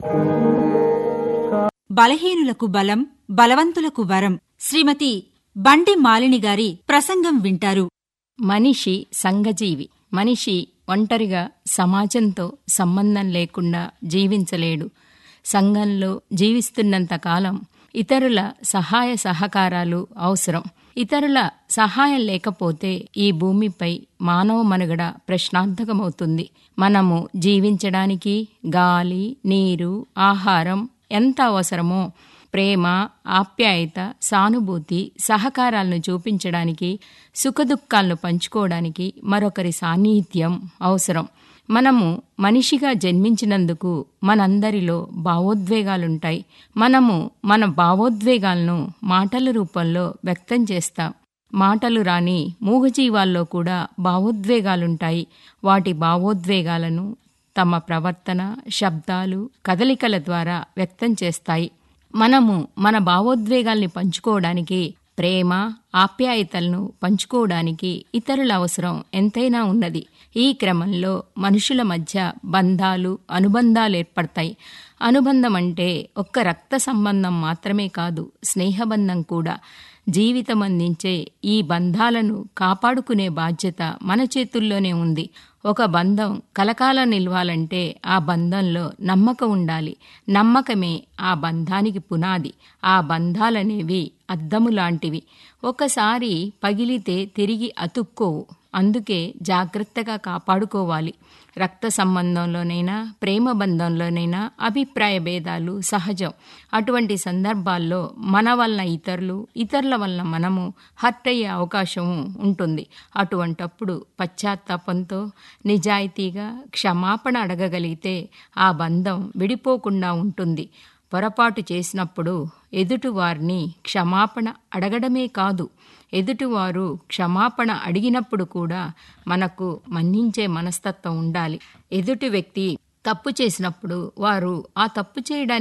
బలహీనులకు బలం బలవంతులకు వరం శ్రీమతి బండి మాలిని గారి ప్రసంగం వింటారు మనిషి సంఘజీవి మనిషి ఒంటరిగా సమాజంతో సంబంధం లేకుండా జీవించలేడు సంఘంలో జీవిస్తున్నంత కాలం ఇతరుల సహాయ సహకారాలు అవసరం ఇతరుల సహాయం లేకపోతే ఈ భూమిపై మానవ మనుగడ ప్రశ్నార్థకమవుతుంది మనము జీవించడానికి గాలి నీరు ఆహారం ఎంత అవసరమో ప్రేమ ఆప్యాయత సానుభూతి సహకారాలను చూపించడానికి సుఖదుఖాలను పంచుకోవడానికి మరొకరి సాన్నిహిత్యం అవసరం మనము మనిషిగా జన్మించినందుకు మనందరిలో భావోద్వేగాలుంటాయి మనము మన భావోద్వేగాలను మాటల రూపంలో వ్యక్తం చేస్తాం మాటలు రాని మూగజీవాల్లో కూడా భావోద్వేగాలుంటాయి వాటి భావోద్వేగాలను తమ ప్రవర్తన శబ్దాలు కదలికల ద్వారా వ్యక్తం చేస్తాయి మనము మన భావోద్వేగాల్ని పంచుకోవడానికి ప్రేమ ఆప్యాయతలను పంచుకోవడానికి ఇతరుల అవసరం ఎంతైనా ఉన్నది ఈ క్రమంలో మనుషుల మధ్య బంధాలు అనుబంధాలు ఏర్పడతాయి అనుబంధం అంటే ఒక్క రక్త సంబంధం మాత్రమే కాదు స్నేహబంధం కూడా జీవితం అందించే ఈ బంధాలను కాపాడుకునే బాధ్యత మన చేతుల్లోనే ఉంది ఒక బంధం కలకాలం నిలవాలంటే ఆ బంధంలో నమ్మకం ఉండాలి నమ్మకమే ఆ బంధానికి పునాది ఆ బంధాలనేవి అద్దము లాంటివి ఒకసారి పగిలితే తిరిగి అతుక్కోవు అందుకే జాగ్రత్తగా కాపాడుకోవాలి రక్త సంబంధంలోనైనా ప్రేమ బంధంలోనైనా అభిప్రాయ భేదాలు సహజం అటువంటి సందర్భాల్లో మన వలన ఇతరులు ఇతరుల వలన మనము హర్ట్ అయ్యే అవకాశం ఉంటుంది అటువంటప్పుడు పశ్చాత్తాపంతో నిజాయితీగా క్షమాపణ అడగగలిగితే ఆ బంధం విడిపోకుండా ఉంటుంది పొరపాటు చేసినప్పుడు ఎదుటివారిని క్షమాపణ అడగడమే కాదు ఎదుటివారు క్షమాపణ అడిగినప్పుడు కూడా మనకు మన్నించే మనస్తత్వం ఉండాలి ఎదుటి వ్యక్తి తప్పు చేసినప్పుడు వారు ఆ తప్పు చేయడానికి